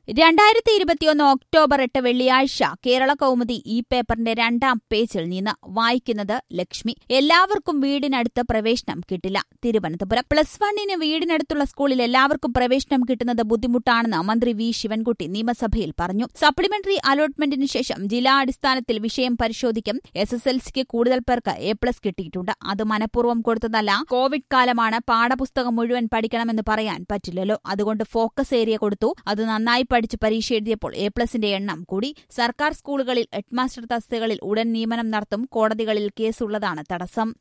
രണ്ടായിരത്തി ഇരുപത്തിയൊന്ന് ഒക്ടോബർ എട്ട് വെള്ളിയാഴ്ച കേരള കൗമുദി ഈ പേപ്പറിന്റെ രണ്ടാം പേജിൽ നിന്ന് വായിക്കുന്നത് ലക്ഷ്മി എല്ലാവർക്കും വീടിനടുത്ത് പ്രവേശനം കിട്ടില്ല തിരുവനന്തപുരം പ്ലസ് വണ്ണിന് വീടിനടുത്തുള്ള സ്കൂളിൽ എല്ലാവർക്കും പ്രവേശനം കിട്ടുന്നത് ബുദ്ധിമുട്ടാണെന്ന് മന്ത്രി വി ശിവൻകുട്ടി നിയമസഭയിൽ പറഞ്ഞു സപ്ലിമെന്ററി അലോട്ട്മെന്റിന് ശേഷം ജില്ലാടിസ്ഥാനത്തിൽ വിഷയം പരിശോധിക്കും എസ് എസ് എൽ സിക്ക് കൂടുതൽ പേർക്ക് എ പ്ലസ് കിട്ടിയിട്ടുണ്ട് അത് മനഃപൂർവ്വം കൊടുത്തതല്ല കോവിഡ് കാലമാണ് പാഠപുസ്തകം മുഴുവൻ പഠിക്കണമെന്ന് പറയാൻ പറ്റില്ലല്ലോ അതുകൊണ്ട് ഫോക്കസ് ഏരിയ കൊടുത്തു അത് നന്നായി പഠിച്ച് പരീക്ഷ എഴുതിയപ്പോൾ എ പ്ലസിന്റെ എണ്ണം കൂടി സർക്കാർ സ്കൂളുകളിൽ ഹെഡ്മാസ്റ്റർ തസ്തികകളിൽ ഉടൻ നിയമനം നടത്തും കോടതികളിൽ കേസുള്ളതാണ് തടസ്സം